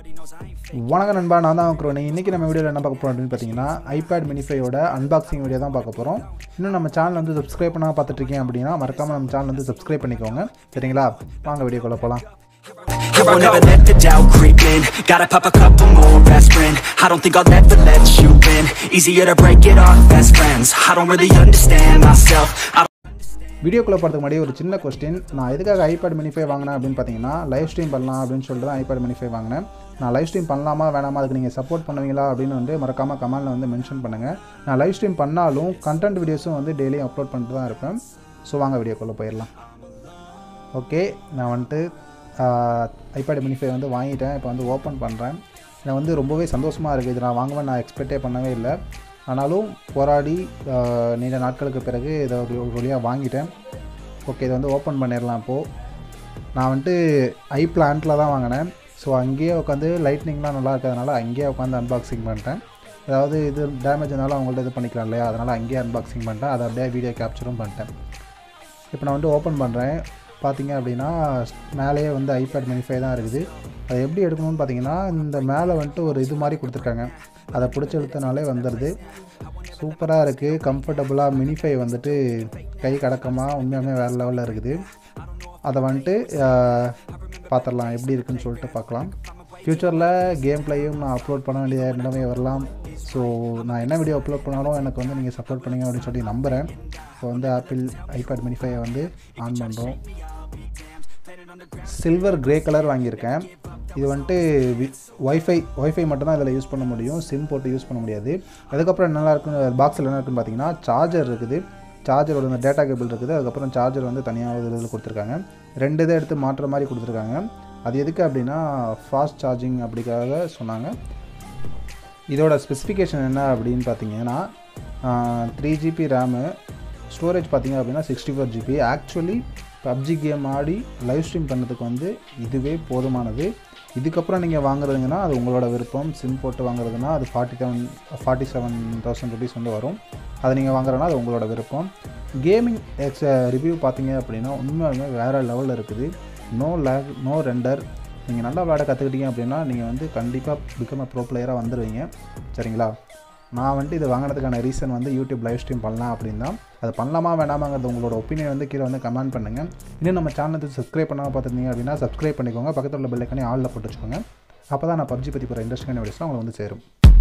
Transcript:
வணக்கம் நண்பா நான் தான் குரோனி இன்றைக்கி நம்ம வீடியோவில் என்ன பார்க்க போகிறோம் அப்படின்னு பார்த்தீங்கன்னா ஐபேட் மினிஃபையோட அன்பாக்சிங் வீடியோ தான் பார்க்க போகிறோம் இன்னும் நம்ம சேனல் வந்து சப்ஸ்கிரைப் பண்ணால் பார்த்துட்ருக்கீங்க அப்படின்னா மறக்காமல் நம்ம சேனல் வந்து சப்ஸ்கிரைப் பண்ணிக்கோங்க சரிங்களா வாங்க வீடியோக்குள்ளே போகலாம் I won't ever let the doubt creep in Gotta pop a couple more aspirin I don't think I'll ever let you in Easier to break it off best friends I don't really understand myself I வீடியோக்குள்ளே போகிறதுக்கு முன்னாடி ஒரு சின்ன question நான் எதுக்காக iPad minify வாங்கினேன் அப்படின்னு பார்த்தீங்கன்னா லைவ் ஸ்ட்ரீம் பண்ணலாம் அப்படின்னு சொல்லிட்டு தான் ஐபேட் மினிஃபை வாங்கினேன் நான் லைவ் ஸ்ட்ரீம் பண்ணலாமா வேணாமா அதுக்கு நீங்கள் சப்போர்ட் பண்ணுவீங்களா அப்படின்னு வந்து மறக்காமல் கமெண்ட்டில் வந்து மென்ஷன் பண்ணுங்கள் நான் லைவ் ஸ்ட்ரீம் பண்ணாலும் கண்டென்ட் வீடியோஸும் வந்து டெய்லியும் அப்லோட் பண்ணிட்டு தான் இருப்பேன் ஸோ வாங்க வீடியோக்குள்ளே போயிடலாம் ஓகே நான் வந்துட்டு ஐபேட் மினிஃபை வந்து வாங்கிட்டேன் இப்போ வந்து ஓப்பன் பண்ணுறேன் எனக்கு வந்து ரொம்பவே சந்தோஷமாக இருக்குது இது நான் வாங்குவேன் நான் எக்ஸ்பெக்டே பண்ணவே இல்லை ஆனாலும் போராடி ஆஹ், நீண்ட நாட்களுக்கு பிறகு இதை ஒரு ஒரு வழியாக வாங்கிட்டேன் ஓகே இதை வந்து ஓப்பன் பண்ணிடலாம் இப்போது நான் வந்துட்டு ஐ பிளான்ட்டில் தான் வாங்கினேன் ஸோ அங்கேயே உட்காந்து லைட்னிங்லாம் நல்லா இருக்கிறதுனால அங்கேயே உட்காந்து அன்பாக்சிங் பண்ணிட்டேன் அதாவது இது டேமேஜ் இருந்தாலும் அவங்கள்ட்ட இது பண்ணிக்கலாம் இல்லையா அதனால் அங்கேயே அன்பாக்சிங் பண்ணிட்டேன் அதை அப்படியே வீடியோ கேப்சரும் பண்ணிட்டேன் இப்போ நான் வந்து ஓப்பன் பண்ணுறேன் பார்த்தீங்க அப்படின்னா மேலேயே வந்து ஐபேட் மினிஃபை தான் இருக்குது அதை எப்படி எடுக்கணும்னு பார்த்தீங்கன்னா இந்த மேலே வந்துட்டு ஒரு இது மாதிரி கொடுத்துருக்காங்க அதை பிடிச்சி இழுத்தனாலே வந்துடுது சூப்பராக இருக்குது கம்ஃபர்டபுளாக மினிஃபை வந்துட்டு கை கடக்கமாக உண்மையாலுமே வேறு லெவலில் இருக்குது அதை வந்துட்டு பார்த்துடலாம் எப்படி இருக்குன்னு சொல்லிட்டு பார்க்கலாம் ஃப்யூச்சரில் கேம் பிளேயும் நான் அப்லோட் பண்ண வேண்டிய நிலைமை வரலாம் ஸோ நான் என்ன வீடியோ அப்லோட் பண்ணாலும் எனக்கு வந்து நீங்கள் சப்போர்ட் பண்ணுங்க அப்படின்னு சொல்லி நம்புகிறேன் இப்போ வந்து ஆப்பிள் ஐபேட் மினிஃபையை வந்து ஆன் பண்ணுறோம் சில்வர் கிரே கலர் வாங்கியிருக்கேன் இது வந்துட்டு ஒய்ஃபை ஒய்ஃபை மட்டும்தான் இதில் யூஸ் பண்ண முடியும் சிம் போட்டு யூஸ் பண்ண முடியாது அதுக்கப்புறம் என்னெல்லாம் இருக்குன்னு பாக்ஸில் என்ன இருக்குன்னு பார்த்தீங்கன்னா சார்ஜர் இருக்குது சார்ஜரோட இந்த டேட்டா கேபிள் இருக்குது அதுக்கப்புறம் சார்ஜர் வந்து தனியாக ஒரு இதில் கொடுத்துருக்காங்க ரெண்டு இதை எடுத்து மாற்றுற மாதிரி கொடுத்துருக்காங்க அது எதுக்கு அப்படின்னா ஃபாஸ்ட் சார்ஜிங் அப்படிக்காக சொன்னாங்க இதோட ஸ்பெசிஃபிகேஷன் என்ன அப்படின்னு பார்த்தீங்கன்னா த்ரீ ஜிபி ரேமு ஸ்டோரேஜ் பார்த்தீங்க அப்படின்னா sixty four GB actually PUBG game ஆடி லைவ் ஸ்ட்ரீம் பண்ணுறதுக்கு வந்து இதுவே போதுமானது இதுக்கப்புறம் நீங்கள் வாங்குறதுங்கன்னா அது உங்களோட விருப்பம் சிம் போட்டு வாங்குறதுனா அது forty seven forty seven thousand rupees வந்து வரும் அதை நீங்கள் வாங்குறதுனா அது உங்களோட விருப்பம் கேமிங் எக்ஸ் ரிவ்யூ பார்த்தீங்க அப்படின்னா உண்மையாலுமே வேறு லெவலில் இருக்குது நோ லேக் நோ ரெண்டர் நீங்கள் நல்லா விளையாட கற்றுக்கிட்டீங்க அப்படின்னா நீங்கள் வந்து கண்டிப்பாக பிகம் ப்ரோ பிளேயராக வந்துடுவீங்க சரிங்களா நான் வந்துட்டு இதை வாங்கினதுக்கான ரீசன் வந்து யூடியூப் லைவ் ஸ்ட்ரீம் பண்ணலாம் அப்படின்னு தான் அது பண்ணலாமா வேணாமாங்கிறது உங்களோட ஒப்பீனியன் வந்து கீழே வந்து கமெண்ட் பண்ணுங்கள் இன்னும் நம்ம சேனலுக்கு சப்ஸ்கிரைப் பண்ணாமல் பார்த்துருந்தீங்க அப்படின்னா சப்ஸ்கிரைப் பண்ணிக்கோங்க பக்கத்தில் உள்ள பெல்லைக்கனே ஆளில் போட்டு வச்சுக்கோங்க அப்போ தான் நான் பப்ஜி பற்றி போகிற இன்ட்ரெஸ்டிங்கான வீடியோஸ்லாம் உங்களுக்கு வந்து சேரும்